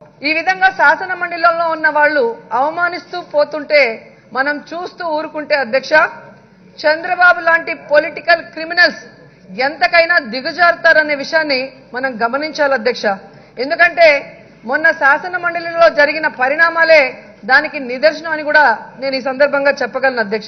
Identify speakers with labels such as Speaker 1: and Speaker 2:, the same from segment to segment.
Speaker 1: ఈ విధంగా శాసన మండలిలో ఉన్న వాళ్ళు అవమానిస్తూ పోతుంటే మనం చూస్తూ ఊరుకుంటే అధ్యక్ష చంద్రబాబు లాంటి పొలిటికల్ క్రిమినల్స్ ఎంతకైనా దిగజారుతారనే విషయాన్ని మనం గమనించాలి అధ్యక్ష ఎందుకంటే మొన్న శాసన మండలిలో జరిగిన పరిణామాలే దానికి నిదర్శనం అని కూడా నేను ఈ సందర్భంగా చెప్పగలను అధ్యక్ష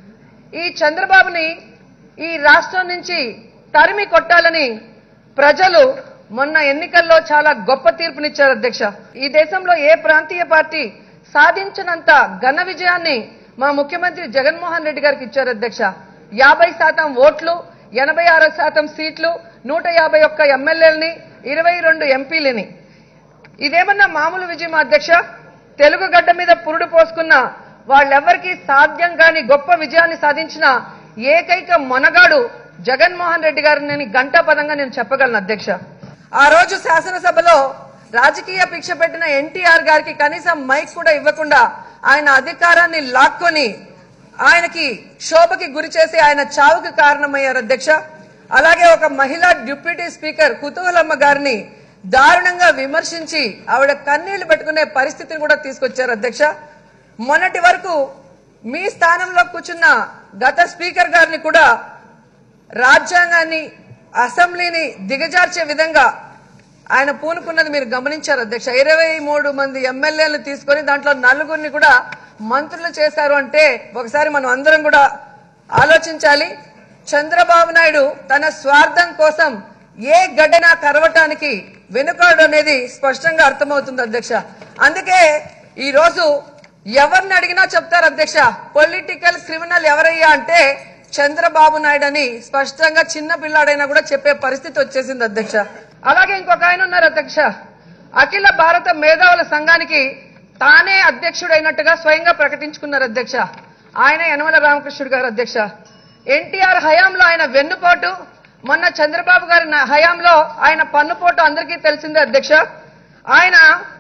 Speaker 1: ఈ చంద్రబాబుని ఈ రాష్ట్రం నుంచి తరిమి కొట్టాలని ప్రజలు మొన్న ఎన్నికల్లో చాలా గొప్ప తీర్పునిచ్చారు అధ్యక్ష ఈ దేశంలో ఏ ప్రాంతీయ పార్టీ సాధించినంత ఘన విజయాన్ని మా ముఖ్యమంత్రి జగన్మోహన్ రెడ్డి గారికి ఇచ్చారు అధ్యక్ష యాభై శాతం ఓట్లు ఎనభై ఆరు శాతం సీట్లు నూట యాభై ఒక్క ఎమ్మెల్యేలని ఇరవై రెండు ఎంపీలని ఇదేమన్నా మామూలు విజయం అధ్యక్ష తెలుగు గడ్డ మీద పురుడు పోసుకున్న వాళ్ళెవ్వరికీ సాధ్యం కాని గొప్ప విజయాన్ని సాధించిన ఏకైక మొనగాడు జగన్మోహన్ రెడ్డి గారిని నేను గంటా పదంగా నేను చెప్పగలను అధ్యక్ష ఆ రోజు శాసనసభలో రాజకీయ భిక్ష పెట్టిన ఎన్టీఆర్ గారికి కనీసం మైక్ కూడా ఇవ్వకుండా ఆయన అధికారాన్ని లాక్కొని ఆయనకి శోభకి గురి చేసి ఆయన చావుకి కారణమయ్యారు అధ్యక్ష అలాగే ఒక మహిళా డిప్యూటీ స్పీకర్ కుతూహలమ్మ గారిని దారుణంగా విమర్శించి ఆవిడ కన్నీళ్లు పెట్టుకునే పరిస్థితిని కూడా తీసుకొచ్చారు అధ్యక్ష మొన్నటి వరకు మీ స్థానంలో కూర్చున్న గత స్పీకర్ గారిని కూడా రాజ్యాంగాన్ని అసెంబ్లీని దిగజార్చే విధంగా ఆయన పూనుకున్నది మీరు గమనించారు అధ్యక్ష ఇరవై మూడు మంది ఎమ్మెల్యేలు తీసుకొని దాంట్లో నలుగురిని కూడా మంత్రులు చేశారు అంటే ఒకసారి మనం అందరం కూడా ఆలోచించాలి చంద్రబాబు నాయుడు తన స్వార్థం కోసం ఏ గడ్డనా కరవటానికి వెనుకాడు అనేది స్పష్టంగా అర్థమవుతుంది అధ్యక్ష అందుకే ఈ రోజు ఎవరిని అడిగినా చెప్తారు అధ్యక్ష పొలిటికల్ క్రిమినల్ ఎవరయ్యా అంటే చంద్రబాబు నాయుడు అని స్పష్టంగా చిన్న పిల్లాడైనా కూడా చెప్పే పరిస్థితి వచ్చేసింది అధ్యక్ష అలాగే ఇంకొక ఆయన ఉన్నారు అధ్యక్ష అఖిల భారత మేధావుల సంఘానికి తానే అధ్యక్షుడైనట్టుగా స్వయంగా ప్రకటించుకున్నారు అధ్యక్ష ఆయన యనమల రామకృష్ణుడు గారు అధ్యక్ష ఎన్టీఆర్ హయాంలో ఆయన వెన్నుపోటు మొన్న చంద్రబాబు గారి న- హయాంలో ఆయన పన్నుపోటు అందరికీ తెలిసిందే అధ్యక్ష ఆయన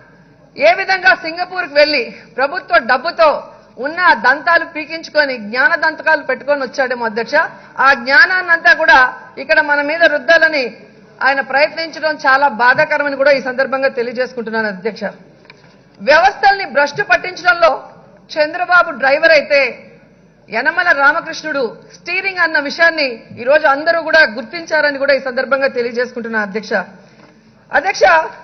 Speaker 1: ఏ విధంగా సింగపూర్కి వెళ్లి ప్రభుత్వ డబ్బుతో ఉన్న ఆ దంతాలు పీకించుకొని జ్ఞాన దంతకాలు పెట్టుకొని వచ్చాడేమో అధ్యక్ష ఆ జ్ఞానాన్నంతా కూడా ఇక్కడ మన మీద రుద్దాలని ఆయన ప్రయత్నించడం చాలా బాధాకరమని కూడా ఈ సందర్భంగా తెలియజేసుకుంటున్నాను అధ్యక్ష వ్యవస్థల్ని భ్రష్టు పట్టించడంలో చంద్రబాబు డ్రైవర్ అయితే యనమల రామకృష్ణుడు స్టీరింగ్ అన్న విషయాన్ని ఈ రోజు అందరూ కూడా గుర్తించారని కూడా ఈ సందర్భంగా తెలియజేసుకుంటున్నా అధ్యక్ష అధ్యక్ష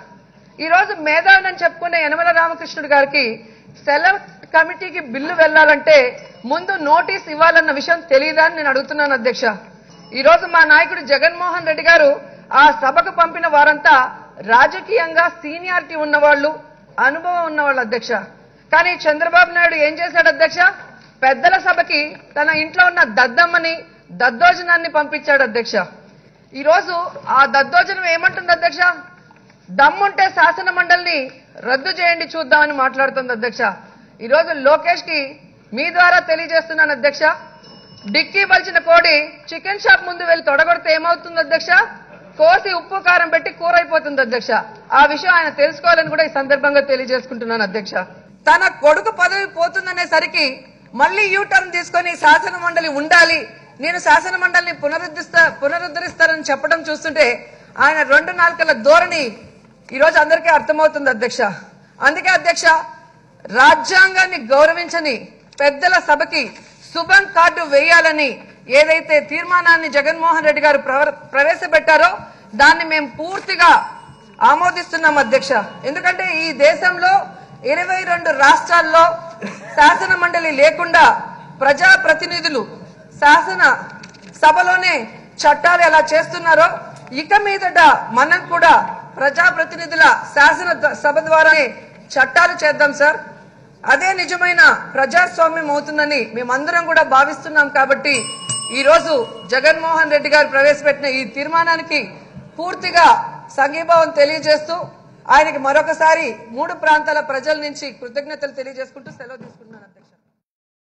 Speaker 1: ఈ రోజు మేధావిని చెప్పుకునే యనమల రామకృష్ణుడు గారికి సెలెక్ట్ కమిటీకి బిల్లు వెళ్లాలంటే ముందు నోటీస్ ఇవ్వాలన్న విషయం తెలియదా అని నేను అడుగుతున్నాను అధ్యక్ష ఈ రోజు మా నాయకుడు జగన్మోహన్ రెడ్డి గారు ఆ సభకు పంపిన వారంతా రాజకీయంగా సీనియారిటీ ఉన్నవాళ్ళు అనుభవం ఉన్నవాళ్ళు అధ్యక్ష కానీ చంద్రబాబు నాయుడు ఏం చేశాడు అధ్యక్ష పెద్దల సభకి తన ఇంట్లో ఉన్న దద్దమ్మని దద్దోజనాన్ని పంపించాడు అధ్యక్ష ఈ రోజు ఆ దద్దోజనం ఏమంటుంది అధ్యక్ష దమ్ముంటే శాసన మండలిని రద్దు చేయండి చూద్దామని మాట్లాడుతుంది అధ్యక్ష ఈ రోజు లోకేష్ కి మీ ద్వారా తెలియజేస్తున్నాను అధ్యక్ష డిక్కీ బలిచిన కోడి చికెన్ షాప్ ముందు వెళ్ళి తొడగొడితే ఏమవుతుంది అధ్యక్ష కోసి ఉప్పు కారం పెట్టి కూర అయిపోతుంది అధ్యక్ష ఆ విషయం ఆయన తెలుసుకోవాలని కూడా ఈ సందర్భంగా తెలియజేసుకుంటున్నాను అధ్యక్ష తన కొడుకు పదవి పోతుందనేసరికి మళ్ళీ యూ టర్న్ తీసుకొని శాసన మండలి ఉండాలి నేను శాసన మండలిని పునరుద్ధరిస్తా పునరుద్ధరిస్తారని చెప్పడం చూస్తుంటే ఆయన రెండు నాలుకల ధోరణి ఈ రోజు అందరికీ అర్థమవుతుంది అధ్యక్ష అందుకే అధ్యక్ష రాజ్యాంగాన్ని గౌరవించని పెద్దల సభకి శుభం కార్డు వేయాలని ఏదైతే తీర్మానాన్ని జగన్మోహన్ రెడ్డి గారు ప్రవ- ప్రవేశపెట్టారో దాన్ని మేము పూర్తిగా ఆమోదిస్తున్నాం అధ్యక్ష ఎందుకంటే ఈ దేశంలో ఇరవై రెండు రాష్ట్రాల్లో శాసన మండలి లేకుండా ప్రజా ప్రతినిధులు శాసన సభలోనే చట్టాలు ఎలా చేస్తున్నారో ఇక మీదట మనం కూడా ప్రజాప్రతినిధుల శాసన ద- సభ ద్వారానే చట్టాలు చేద్దాం సార్ అదే నిజమైన ప్రజాస్వామ్యం అవుతుందని మేమందరం కూడా భావిస్తున్నాం కాబట్టి ఈ రోజు జగన్మోహన్ రెడ్డి గారు ప్రవేశపెట్టిన ఈ తీర్మానానికి పూర్తిగా సంఘీభావం తెలియజేస్తూ ఆయనకి మరొకసారి మూడు ప్రాంతాల ప్రజల నుంచి కృతజ్ఞతలు తెలియజేసుకుంటూ సెలవు తీసుకుంటున్నాను